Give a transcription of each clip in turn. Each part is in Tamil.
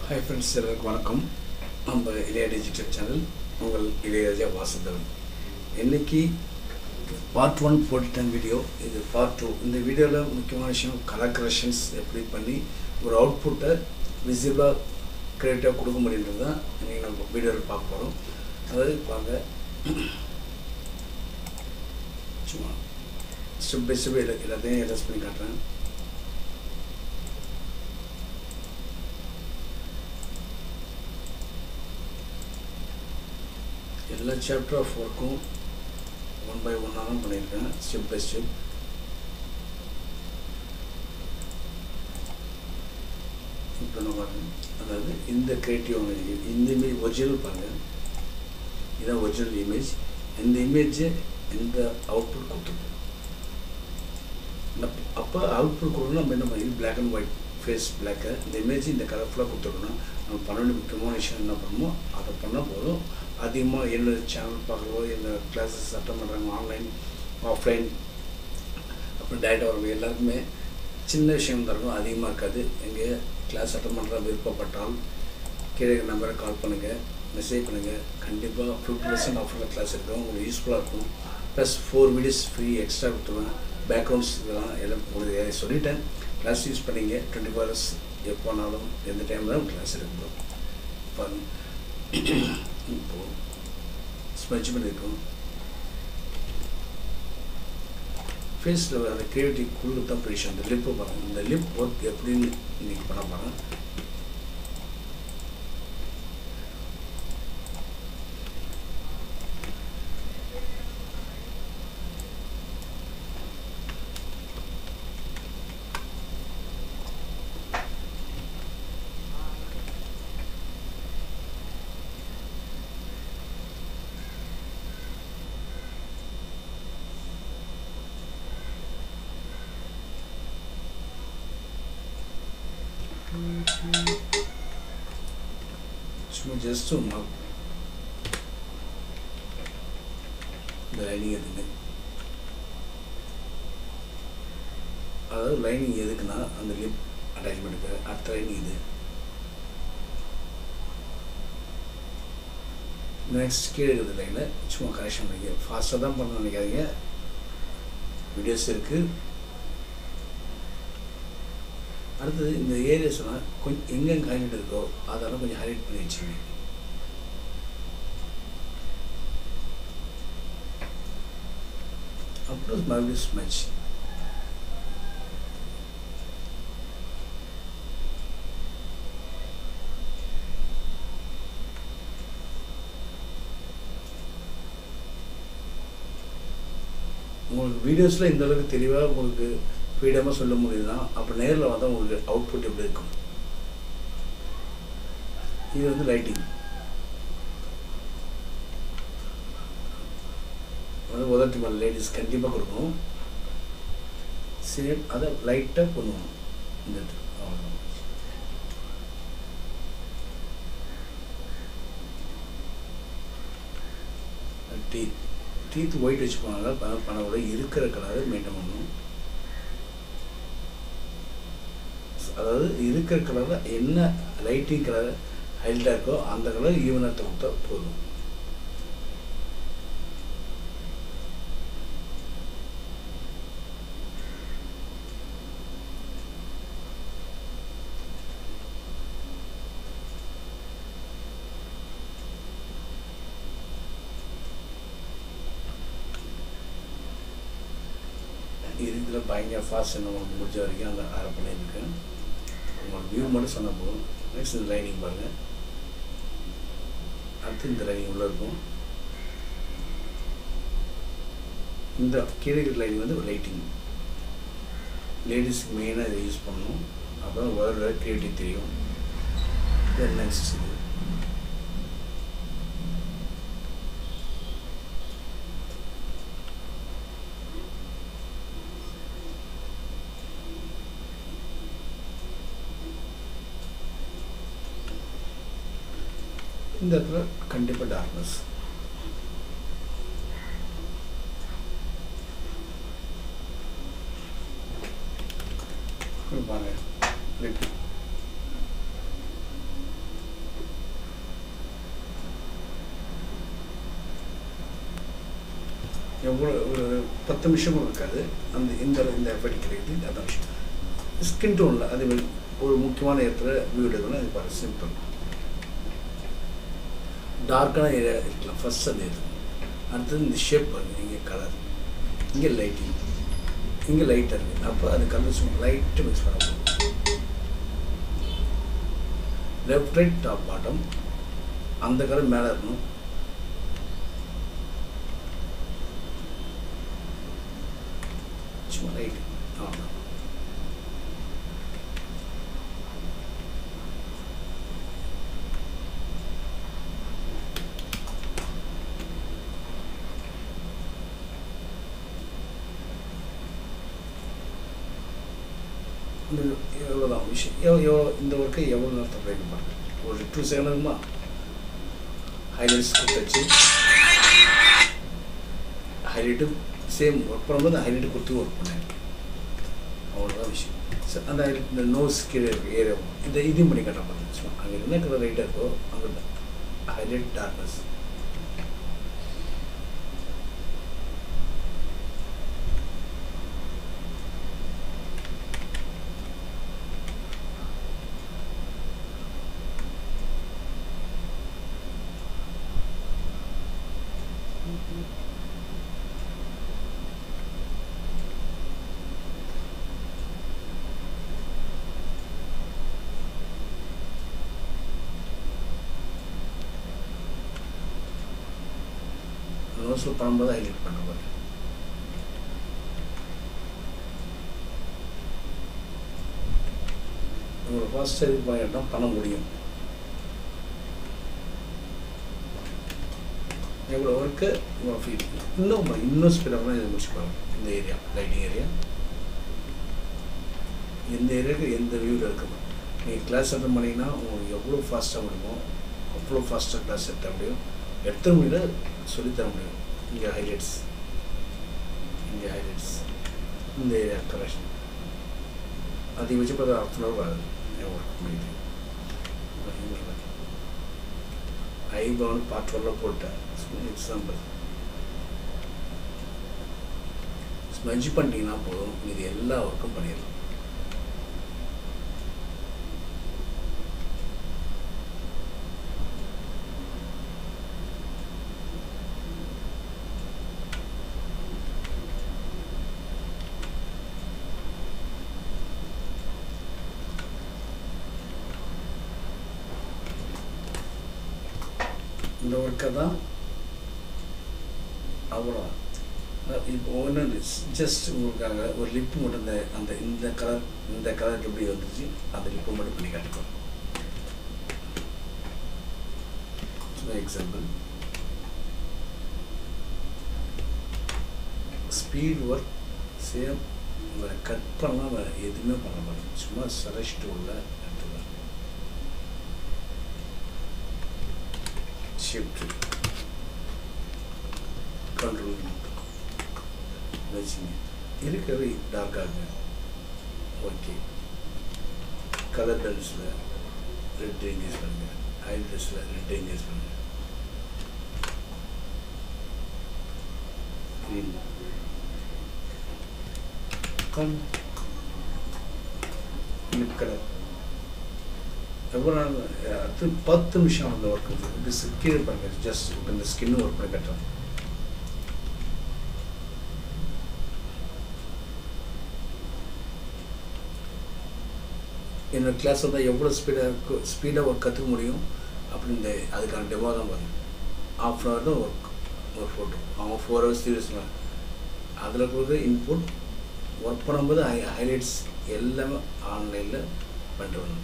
ஹாய் ஃப்ரெண்ட்ஸ் எல்லாருக்கும் வணக்கம் நம்ம இளைய டிஜிட்டல் சேனல் உங்கள் இளையராஜா வாசுதவன் இன்னைக்கு பார்ட் ஒன் போட்டுட்டேன் வீடியோ இது பார்ட் டூ இந்த வீடியோவில் முக்கியமான விஷயம் கலர் கரெக்ஷன்ஸ் எப்படி பண்ணி ஒரு அவுட்புட்டை விசிபிளாக க்ரியேட்டிவாக கொடுக்க முடியுன்றது தான் இன்றைக்கி நம்ம வீடியோவில் பார்க்க போகிறோம் அதாவது வாங்க சும்மா ஸ்டெப் பை ஸ்டெப் எல்லா எல்லாத்தையும் எரேஸ் பண்ணி காட்டுறேன் எல்லா சாப்டர் ஆஃப் ஒர்க்கும் ஒன் பை ஒன்னாக தான் பண்ணியிருக்கேன் ஸ்டெப் பை ஸ்டெப் இப்போ நம்ம அதாவது இந்த கிரியேட்டிவ் இந்த இமேஜ் ஒரிஜினல் பாருங்கள் இதான் ஒரிஜினல் இமேஜ் இந்த இமேஜை இந்த அவுட்புட் கொடுத்துருக்கோம் அப்போ அவுட்புட் கொடுக்கணும் நம்ம என்ன பண்ணி பிளாக் அண்ட் ஒயிட் ஃபேஸ் பிளாக்கை இந்த இமேஜ் இந்த கலர்ஃபுல்லாக கொடுத்துருக்கணும் நம்ம பன்னெண்டு முக்கியமான விஷயம் என்ன பண்ணணுமோ அதை பண்ணால் போதும் அதிகமாக என்ன சேனல் பார்க்குறதோ என்ன கிளாஸஸ் அட்டன் பண்ணுறாங்க ஆன்லைன் ஆஃப்லைன் அப்புறம் டேரெக்டாக வரவங்க எல்லாருக்குமே சின்ன விஷயம் தான் இருக்கும் அதிகமாக இருக்காது எங்கே கிளாஸ் அட்டன் பண்ணுற விருப்பப்பட்டால் கீழே நம்பரை கால் பண்ணுங்கள் மெசேஜ் பண்ணுங்கள் கண்டிப்பாக ஃபிஃப்டி பர்சன்ட் ஆஃபரில் கிளாஸ் இருக்கும் உங்களுக்கு யூஸ்ஃபுல்லாக இருக்கும் plus four videos free extra கொடுத்துருவேன் பேக்ரவுண்ட்ஸ் இதெல்லாம் எல்லாம் உங்களுக்கு சொல்லிட்டேன் கிளாஸ் யூஸ் பண்ணிங்க டுவெண்ட்டி ஃபோர் ஹவர்ஸ் எப்போனாலும் எந்த டைமில் தான் கிளாஸ் இருக்கும் பாருங்க இப்போது ஸ்மெச் பண்ணியிருக்கோம் ஃபேஸில் அந்த க்ரியேட்டிவ் குழு தான் பிடிச்சோம் அந்த லிப்பு பாருங்கள் இந்த லிப் ஒர்க் எப்படின்னு இன்றைக்கி பண்ண போகிறேன் சும்மா ஜஸ்ட் சும்மா இந்த லைனிங் எதுக்கு அதாவது லைனிங் எதுக்குன்னா அந்த லிப் அட்டாச்மெண்ட்டுக்கு அடுத்த லைனிங் இது நெக்ஸ்ட் கீழே இருக்கிற லைனில் சும்மா கரெக்ஷன் பண்ணிக்க ஃபாஸ்ட்டாக தான் பண்ண நினைக்காதீங்க வீடியோஸ் இருக்குது அடுத்தது இந்த ஏரியாஸ்லாம் கொஞ்சம் எங்கெங்கே ஹைலைட் இருக்கோ அதெல்லாம் கொஞ்சம் ஹைலைட் பண்ணி வச்சுங்க அப்புறம் மறுபடியும் ஸ்மெச் உங்களுக்கு வீடியோஸில் இந்த அளவுக்கு தெளிவாக உங்களுக்கு ஃப்ரீடமாக சொல்ல முடியுதுன்னா அப்போ நேரில் வந்தால் உங்களுக்கு அவுட்புட் எப்படி இருக்கும் இது வந்து லைட்டிங் வந்து உதட்டு மேலே லேடிஸ் கண்டிப்பாக கொடுக்கணும் சேம் அதை லைட்டாக பண்ணுவோம் இந்த அவ்வளோ டீத் டீத் ஒயிட் வச்சு போனால பண்ணக்கூட இருக்கிற கலரை மெயின்டைன் பண்ணணும் அதாவது இருக்கிற கலரில் என்ன லைட்டிங் கலர் ஹைலைட்டாக இருக்கோ அந்த கலர் ஈவனாக கொடுத்தா போதும் இருக்கிற பயங்கர ஃபாஸ்ட் நம்மளுக்கு முடிஞ்ச வரைக்கும் அந்த அரை பண்ணியிருக்கேன் உங்களுக்கு வியூ மட்டும் சொன்னால் போதும் நெக்ஸ்ட் இந்த லைனிங் பாருங்கள் அடுத்து இந்த லைனிங் உள்ளே இருக்கும் இந்த கீழே லைனிங் வந்து லைட்டிங் லேடிஸ்க்கு மெயினாக இதை யூஸ் பண்ணணும் அப்போ தான் வேர்ல்டு க்ரியேட்டிவ் தெரியும் தென் நெக்ஸ்ட் இது இந்த இடத்துல கண்டிப்பாக டார்க்னஸ் பாருங்க லிப் எவ்வளோ ஒரு பத்து நிமிஷமும் இருக்காது அந்த இந்த இந்த எஃபெக்ட் கிடைக்குது அதான் விஷயம் ஸ்கின் டோனில் அதே மாதிரி ஒரு முக்கியமான இடத்துல வியூ எடுக்கணும் அது பாரு சிம்பிள் டார்க்கான ஏரியா இருக்கலாம் ஃபர்ஸ்ட் அந்த இது அடுத்தது இந்த ஷேப் பாருங்க இங்கே கலர் இங்கே லைட்டிங் இங்கே லைட்டாக இருக்குது அப்போ அது கலர் சும்மா லைட்டு மிக்ஸ் பண்ண போகும் லெஃப்ட் ரைட் டாப் பாட்டம் அந்த கலர் மேலே இருக்கணும் சும்மா ரைட் அவ்வளோதான் இந்த எவ்வளோதான் விஷயம் எவ்வளோ எவ்வளோ இந்த ஒர்க்கை எவ்வளோ நேரத்தில் ட்ரை பண்ணுறேன் ஒரு டூ செகண்டுமா ஹைலைட்ஸ் கொடுத்தாச்சு ஹைலைட்டு சேம் ஒர்க் பண்ணும்போது ஹைலைட்டு கொடுத்து ஒர்க் பண்ணேன் அவ்வளோதான் விஷயம் சரி அந்த இந்த நோஸ் கீழே இருக்க ஏரியா இந்த இதையும் பண்ணி காட்ட பார்த்து சும்மா அங்கே என்ன கலர் லைட்டாக இருக்கோ அங்கே ஹைலைட் டார்க்னஸ் நோஸில் பண்ணும்போது ஹைலைட் பண்ண போகிறேன் உங்களை ஃபாஸ்ட்டாக இது பண்ணிட்டா பண்ண முடியும் எவ்வளோ ஒர்க்கு உங்களோட ஃபீல் இன்னும் இன்னும் ஸ்பீடாக இதை முடிச்சு பாருங்க இந்த ஏரியா லைட்டிங் ஏரியா எந்த ஏரியாவுக்கு எந்த வியூவில் இருக்கணும் நீங்கள் கிளாஸ் அட்டன் பண்ணிங்கன்னா உங்களுக்கு எவ்வளோ ஃபாஸ்ட்டாக முடியுமோ அவ்வளோ ஃபாஸ்ட்டாக கிளாஸ் எடுத்த முடியும் எத்தனை மணியில் சொல்லித்தர முடியும் இங்கே ஹைலைட்ஸ் இங்கே ஹைலைட்ஸ் இந்த ஏரியா கரெக்ஷன் அதிகபட்சம் பார்த்தா ஹாஃப் அன் ஹவர் ஆகுது என் ஒர்க் முடியுது ஐபவன் பார்ட் ஒன்ல போட்டேன் எக்ஸாம்பிள் ஸ்மெஜ் பண்ணிட்டீங்கன்னா போதும் இது எல்லா ஒர்க்கும் பண்ணிடலாம் இந்த ஒர்க்கை தான் அவ்வளோ இப்போ ஒன்று ஜஸ்ட் உங்களுக்காக ஒரு லிப்பு மட்டும் இந்த அந்த இந்த கலர் இந்த கலர் எப்படி வந்துச்சு அந்த லிப்பு மட்டும் பண்ணி காட்டுக்கோம் example speed work same cut பண்ணால் வேறு எதுவுமே பண்ண மாட்டேன் சும்மா சரஸ்ட்டு உள்ள எடுத்துக்கலாம் ஷிஃப்ட் கண்ட்ரோல் வச்சுங்க இருக்கிறது டார்க்காக ஓகே கலர் டல்ஸில் ரெட் என்கேஜ் பண்ணுங்க ஹை ட்ரெஸ்ஸில் ரெட் என்கேஜ் பண்ணுங்க க்ரீன் கண் லிப் கலர் எவ்வளோ நாள் அது பத்து நிமிஷம் அந்த ஒர்க் இப்படி கீழே பாருங்க ஜஸ்ட் இப்போ இந்த ஸ்கின் ஒர்க் பண்ணி கட்டுறோம் என்னோட கிளாஸ் வந்தால் எவ்வளோ ஸ்பீடாக ஸ்பீடாக ஒர்க் கற்றுக்க முடியும் அப்படின்னு இந்த அதுக்கான டெமோ தான் பாருங்க ஆஃப் அன் ஹவர் தான் ஒர்க் ஒரு ஃபோட்டோ அவங்க ஃபோர் ஹவர்ஸ் த்ரீ ஹவர்ஸ் அதில் கொடுக்குற இன்புட் ஒர்க் பண்ணும்போது ஹை ஹைலைட்ஸ் எல்லாமே ஆன்லைனில் பண்ணுறோம்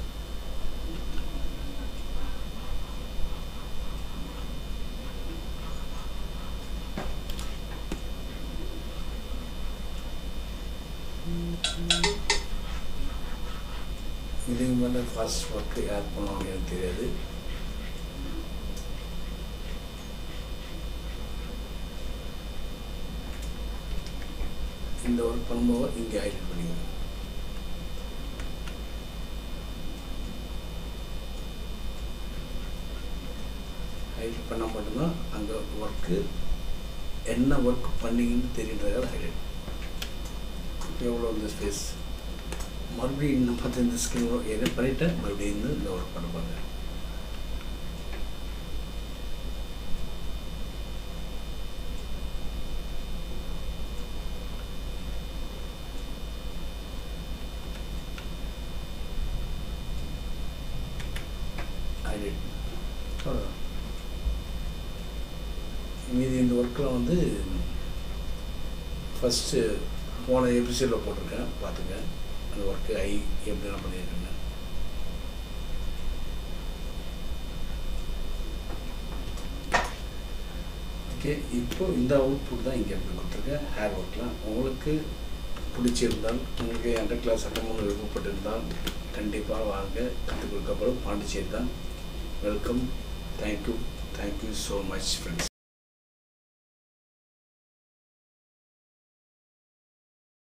இதுக்கு மேலே ஃபாஸ்ட் ஒர்க்கு ஆட் பண்ணுவாங்க எனக்கு தெரியாது இந்த ஒர்க் பண்ணும்போது இங்கே ஹைலைட் பண்ணிக்கணும் ஹைலைட் பண்ணால் மட்டும்தான் அங்கே ஒர்க்கு என்ன ஒர்க் பண்ணீங்கன்னு தெரியுன்றதால ஹைலைட் இப்போ எவ்வளோ இந்த ஸ்பேஸ் மறுபடியும் இன்னும் பார்த்து இந்த ஸ்கின் என்ன பண்ணிவிட்டேன் மறுபடியும் இன்னும் இந்த ஒர்க் பண்ண பாருங்க ஹைலைட் அவ்வளோதான் மீதி இந்த ஒர்க்கில் வந்து ஃபஸ்ட்டு போன எபிசோடில் போட்டிருக்கேன் பார்த்துங்க அந்த ஒர்க்கு ஐ எப்படிலாம் பண்ணியிருக்கேங்க ஓகே இப்போ இந்த அவுட்புட் தான் இங்கே எப்படி கொடுத்துருக்கேன் ஹேர் ஒர்க்லாம் உங்களுக்கு பிடிச்சிருந்தால் உங்களுக்கு என்கிட்ட கிளாஸ் அட்டமோன்னு விருப்பப்பட்டிருந்தால் கண்டிப்பாக வாங்க கற்றுக் கொடுக்கப்படும் பாண்டிச்சேரி தான் welcome thank you thank you so much friends